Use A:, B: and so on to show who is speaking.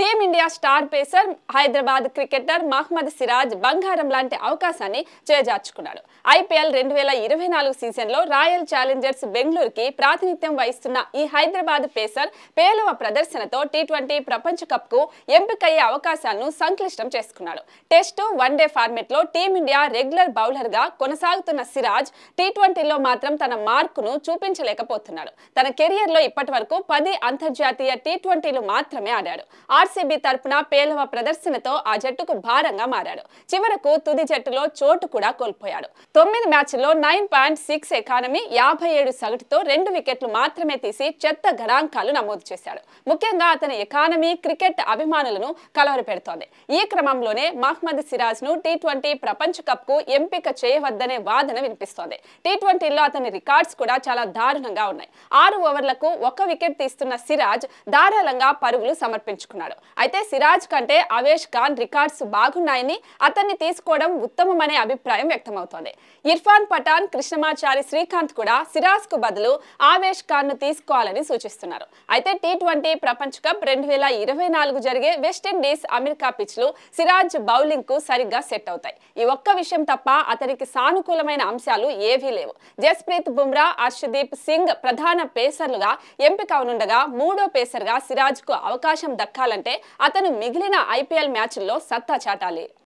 A: team India star pacer Hyderabad cricketer Mohammed Siraj బంగారం లాంటి అవకాశాన్ని చేజార్చుకున్నాడు ఐపీఎల్ రెండు వేల ఇరవై నాలుగు సీజన్లో రాయల్ ఛాలెంజర్స్ బెంగళూరుకి ప్రాతినిధ్యం వహిస్తున్న ఈ హైదరాబాద్ పేసర్ పేలవ ప్రదర్శనతో టీ ట్వంటీ ప్రపంచ కప్ కు ఎంపికయ్యే అవకాశాలను సంక్లిష్టం చేసుకున్నాడు టెస్టు వన్డే ఫార్మెట్ లో టీమిండియా రెగ్యులర్ బౌలర్ గా కొనసాగుతున్న సిరాజ్ టీ ట్వంటీలో మాత్రం తన మార్కును చూపించలేకపోతున్నాడు తన కెరియర్ లో ఇప్పటి వరకు పది అంతర్జాతీయ టీ ట్వంటీలు మాత్రమే ఆడాడు ఆర్సీబీ తరపున పేలవ ప్రదర్శనతో ఆ జట్టుకు భారంగా మారాడు చివరకు తుది జట్టులో చోటు కూడా కోల్పోయాడు తొమ్మిది మ్యాచ్ల్లో నైన్ పాయింట్ సిక్స్ ఎకానమీ యాభై ఏడు సగటుతో రెండు వికెట్లు మాత్రమే తీసి చెత్త గణాంకాలు నమోదు చేశాడు ముఖ్యంగా అతని ఎకానమీ క్రికెట్ అభిమానులను కలవరపెడుతోంది ఈ క్రమంలోనే మహ్మద్ సిరాజ్ ను టీ ట్వంటీ ప్రపంచ కప్ కు ఎంపిక చేయవద్దనే వాదన వినిపిస్తోంది టీ ట్వంటీలో అతని రికార్డ్స్ కూడా చాలా దారుణంగా ఉన్నాయి ఆరు ఓవర్లకు ఒక వికెట్ తీస్తున్న సిరాజ్ ధారాళంగా పరుగులు సమర్పించుకున్నాడు అయితే సిరాజ్ కంటే అవేష్ ఖాన్ రికార్డ్స్ బాగున్నాయని అతన్ని తీసుకోవడం ఉత్తమమనే అభిప్రాయం వ్యక్తమవుతోంది ఇర్ఫాన్ పఠాన్ కృష్ణమాచారి శ్రీకాంత్ కూడా సిరాజ్ కు బదులు ఆవేష్ ఖాన్ ను తీసుకోవాలని సూచిస్తున్నారు అయితే టీ ట్వంటీ ప్రపంచ కప్ రెండు వేల ఇరవై నాలుగు జరిగే వెస్టిండీస్ అమెరికా పిచ్లు సిరాజ్ బౌలింగ్ కు సరిగ్గా సెట్ అవుతాయి ఈ ఒక్క విషయం తప్ప అతనికి సానుకూలమైన అంశాలు ఏవీ లేవు జస్ప్రీత్ బుమ్రా హర్షదీప్ సింగ్ ప్రధాన పేసర్లుగా ఎంపిక అవనుండగా మూడో పేసర్గా సిరాజ్ కు అవకాశం దక్కాలంటే అతను మిగిలిన ఐపీఎల్ మ్యాచ్ల్లో సత్తా చాటాలి